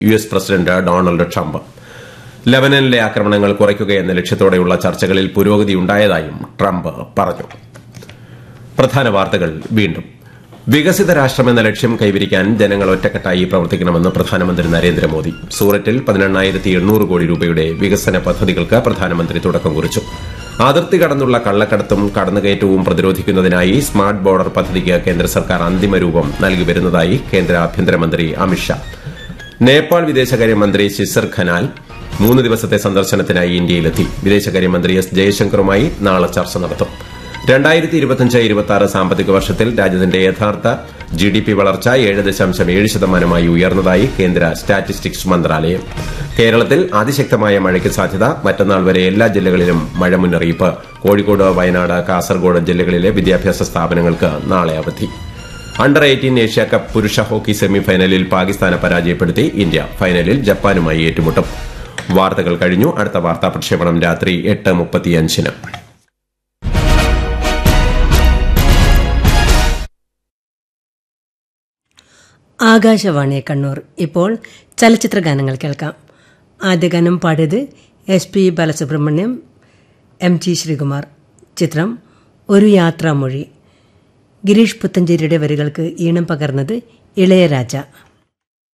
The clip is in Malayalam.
U S president Donald Trump ലബനനിലെ ആക്രമണങ്ങൾ കുറയ്ക്കുകയെന്ന ലക്ഷ്യത്തോടെയുള്ള ചർച്ചകളിൽ പുരോഗതിയുണ്ടായതായും ട്രംപ് പറഞ്ഞു പ്രധാന വാർത്തകൾ വീണ്ടും വികസിത രാഷ്ട്രമെന്ന ലക്ഷ്യം കൈവരിക്കാൻ ജനങ്ങൾ ഒറ്റക്കെട്ടായി പ്രവർത്തിക്കണമെന്ന് പ്രധാനമന്ത്രി നരേന്ദ്രമോദി സൂററ്റിൽ പതിനെണ്ണായിരത്തി എണ്ണൂറ് കോടി രൂപയുടെ വികസന പദ്ധതികൾക്ക് പ്രധാനമന്ത്രി തുടക്കം കുറിച്ചു അതിർത്തി കടന്നുള്ള കള്ളക്കടത്തും കടന്നുകയറ്റവും പ്രതിരോധിക്കുന്നതിനായി സ്മാർട്ട് ബോർഡർ പദ്ധതിക്ക് കേന്ദ്ര സർക്കാർ അന്തിമ രൂപം നൽകി വരുന്നതായി കേന്ദ്ര ആഭ്യന്തരമന്ത്രി അമിത്ഷാ നേപ്പാൾ വിദേശകാര്യമന്ത്രി ശിസർ ഖനാൽ മൂന്ന് ദിവസത്തെ സന്ദർശനത്തിനായി ഇന്ത്യയിലെത്തി വിദേശകാര്യമന്ത്രി എസ് ജയശങ്കറുമായി നാളെ ചർച്ച നടത്തും രണ്ടായിരത്തി ഇരുപത്തിയഞ്ച് ഇരുപത്തി ആറ് സാമ്പത്തിക വർഷത്തിൽ രാജ്യത്തിന്റെ യഥാർത്ഥ ജി ഡി പി വളർച്ച ഏഴ് ദശാംശം ഏഴ് ശതമാനമായി ഉയർന്നതായി കേന്ദ്ര സ്റ്റാറ്റിസ്റ്റിക്സ് മന്ത്രാലയം കേരളത്തിൽ അതിശക്തമായ മഴയ്ക്ക് സാധ്യത മറ്റന്നാൾ വരെ എല്ലാ ജില്ലകളിലും മഴ മുന്നറിയിപ്പ് കോഴിക്കോട് വയനാട് കാസർഗോഡ് ജില്ലകളിലെ വിദ്യാഭ്യാസ സ്ഥാപനങ്ങൾക്ക് നാളെ അവധി അണ്ടർ എയ്റ്റീൻ ഏഷ്യ കപ്പ് പുരുഷ ഹോക്കി സെമിഫൈനലിൽ പാകിസ്ഥാനെ പരാജയപ്പെടുത്തി ഇന്ത്യ ഫൈനലിൽ ജപ്പാനുമായി ഏറ്റുമുട്ടും വാർത്തകൾ കഴിഞ്ഞു അടുത്ത വാർത്താ പ്രക്ഷേപണം രാത്രി എട്ട് മുപ്പത്തിയഞ്ചിന് ആകാശവാണി കണ്ണൂർ ഇപ്പോൾ ചലച്ചിത്ര ഗാനങ്ങൾ കേൾക്കാം ആദ്യ ഗാനം പാടിയത് S P Balasubrahmanyam M G Sreekumar ചിത്രം ഒരു യാത്രാമൊഴി ഗിരീഷ് പുത്തഞ്ചേരിയുടെ വരികൾക്ക് ഈണം പകർന്നത് ഇളയരാജ